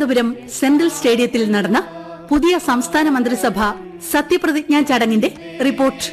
Thiruvananthapuram central സ്റ്റേഡിയത്തിൽ നടന്ന പുതിയ സംസ്ഥാന മന്ത്രിസഭ സത്യപ്രതിജ്ഞാ ചടങ്ങിന്റെ റിപ്പോർട്ട്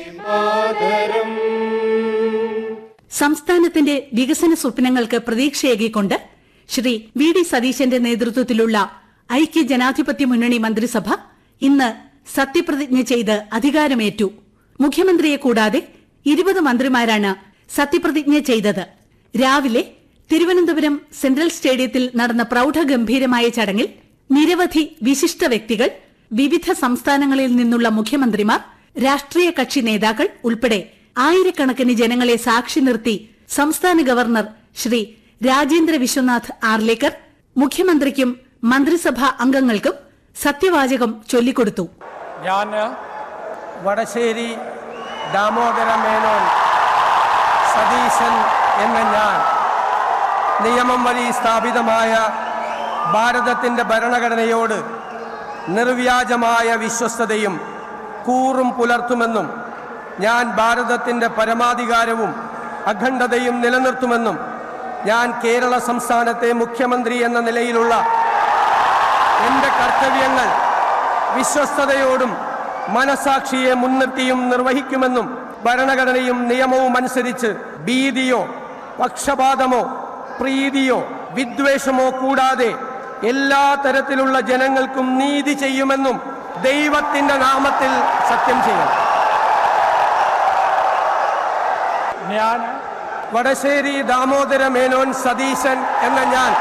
സംസ്ഥാനത്തിന്റെ വികസന സ്വപ്നങ്ങൾക്ക് പ്രതീക്ഷയേകിക്കൊണ്ട് ശ്രീ വി ഡി സതീശന്റെ നേതൃത്വത്തിലുള്ള ഐക്യ ജനാധിപത്യ മുന്നണി മന്ത്രിസഭ ഇന്ന് സത്യപ്രതിജ്ഞ ചെയ്ത് അധികാരമേറ്റു മുഖ്യമന്ത്രിയെ കൂടാതെ ഇരുപത് മന്ത്രിമാരാണ് സത്യപ്രതിജ്ഞ ചെയ്തത് രാവിലെ തിരുവനന്തപുരം സെൻട്രൽ സ്റ്റേഡിയത്തിൽ നടന്ന പ്രൌഢഗംഭീരമായ ചടങ്ങിൽ നിരവധി വിശിഷ്ട വ്യക്തികൾ വിവിധ സംസ്ഥാനങ്ങളിൽ നിന്നുള്ള മുഖ്യമന്ത്രിമാർ രാഷ്ട്രീയ കക്ഷി നേതാക്കൾ ഉൾപ്പെടെ ആയിരക്കണക്കിന് ജനങ്ങളെ സാക്ഷി നിർത്തി സംസ്ഥാന ഗവർണർ ശ്രീ രാജേന്ദ്ര വിശ്വനാഥ് ആർലേക്കർ മുഖ്യമന്ത്രിക്കും മന്ത്രിസഭാ അംഗങ്ങൾക്കും സത്യവാചകം ചൊല്ലിക്കൊടുത്തു ഞാൻ വടശ്ശേരി ദാമോദര മേനോൻ സതീശൻ എന്ന ഞാൻ നിയമം വഴി സ്ഥാപിതമായ ഭാരതത്തിൻ്റെ ഭരണഘടനയോട് നിർവ്യാജമായ വിശ്വസ്തതയും കൂറും പുലർത്തുമെന്നും ഞാൻ ഭാരതത്തിൻ്റെ പരമാധികാരവും അഖണ്ഡതയും നിലനിർത്തുമെന്നും ഞാൻ കേരള സംസ്ഥാനത്തെ മുഖ്യമന്ത്രി എന്ന നിലയിലുള്ള എൻ്റെ കർത്തവ്യങ്ങൾ വിശ്വസ്തയോടും മനസാക്ഷിയെ മുൻനിർത്തിയും നിർവഹിക്കുമെന്നും ഭരണഘടനയും നിയമവും അനുസരിച്ച് ഭീതിയോ പക്ഷപാതമോ പ്രീതിയോ വിദ്വേഷമോ കൂടാതെ എല്ലാ തരത്തിലുള്ള ജനങ്ങൾക്കും നീതി ചെയ്യുമെന്നും ദൈവത്തിന്റെ നാമത്തിൽ സത്യം ചെയ്യും ഞാൻ വടശ്ശേരി ദാമോദര മേനോൻ സതീശൻ എന്ന ഞാൻ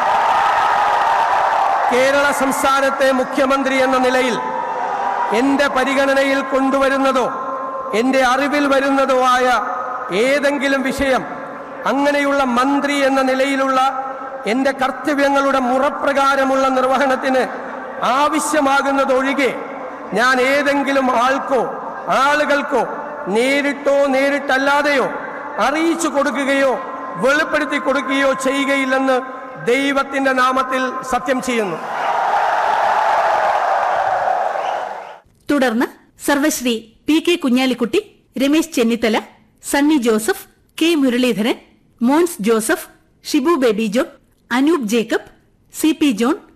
കേരള സംസ്ഥാനത്തെ മുഖ്യമന്ത്രി എന്ന നിലയിൽ എൻ്റെ പരിഗണനയിൽ കൊണ്ടുവരുന്നതോ എൻ്റെ അറിവിൽ വരുന്നതോ ആയ ഏതെങ്കിലും വിഷയം അങ്ങനെയുള്ള മന്ത്രി എന്ന നിലയിലുള്ള എൻ്റെ കർത്തവ്യങ്ങളുടെ മുറപ്രകാരമുള്ള നിർവഹണത്തിന് ആവശ്യമാകുന്നതൊഴികെ ഞാൻ ഏതെങ്കിലും ആൾക്കോ ആളുകൾക്കോ നേരിട്ടോ നേരിട്ടല്ലാതെയോ അറിയിച്ചു കൊടുക്കുകയോ വെളിപ്പെടുത്തി കൊടുക്കുകയോ ചെയ്യുകയില്ലെന്ന് ദൈവത്തിന്റെ നാമത്തിൽ സത്യം ചെയ്യുന്നു തുടർന്ന് Sarvashri P K Kunhalikutty Ramesh Chennithala Sunny Joseph K Muraleedharan Mons Joseph Shibu Baby John Anoop Jacob C P John